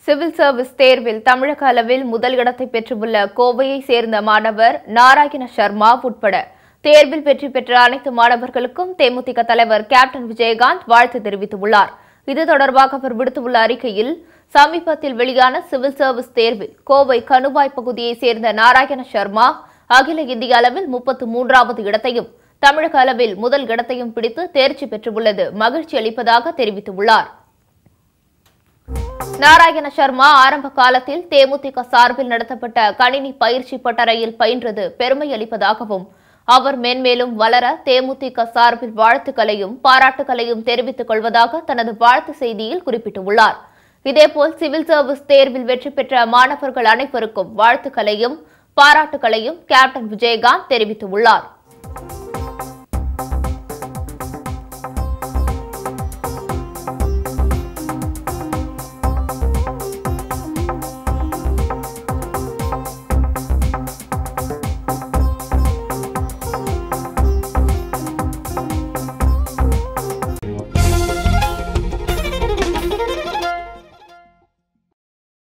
civil service தேர்வில் தமிழக அளவில் முதல் இடத்தை பெற்றுள்ள கோவையை சேர்ந்த மாணவர் நாராயண சர்மா உட்பட தேர்வில் வெற்றி பெற்ற அனைத்து மாணவர்களுக்கும் தேமுதிக தலைவர் கேப்டன் விஜயகாந்த் வாழ்த்து தெரிவித்துள்ளார் இது தொடர்பாக அவர் விடுத்துள்ள அறிக்கையில் சமீபத்தில் வெளியான சிவில் சர்வீஸ் தேர்வில் கோவை கணுவாய் பகுதியைச் சேர்ந்த நாராயண சர்மா அகில இந்திய அளவில் முப்பத்து மூன்றாவது இடத்தையும் தமிழக அளவில் முதல் இடத்தையும் பிடித்து தேர்ச்சி பெற்றுள்ளது மகிழ்ச்சி அளிப்பதாக தெரிவித்துள்ளார் நாராயண சர்மா ஆரம்ப காலத்தில் தேமுதிக சார்பில் நடத்தப்பட்ட கணினி பயிற்சி பட்டறையில் பயின்றது பெருமை அளிப்பதாகவும் அவர் மென்மேலும் வளர தேமுதிக சார்பில் வாழ்த்துக்களையும் பாராட்டுகளையும் தெரிவித்துக் கொள்வதாக தனது வாழ்த்து செய்தியில் குறிப்பிட்டுள்ளார் இதேபோல் சிவில் சர்வீஸ் தேர்வில் வெற்றி பெற்ற மாணவர்கள் அனைவருக்கும் வாழ்த்துக்களையும் பாராட்டுகளையும் கேப்டன் விஜயகாந்த் தெரிவித்துள்ளார்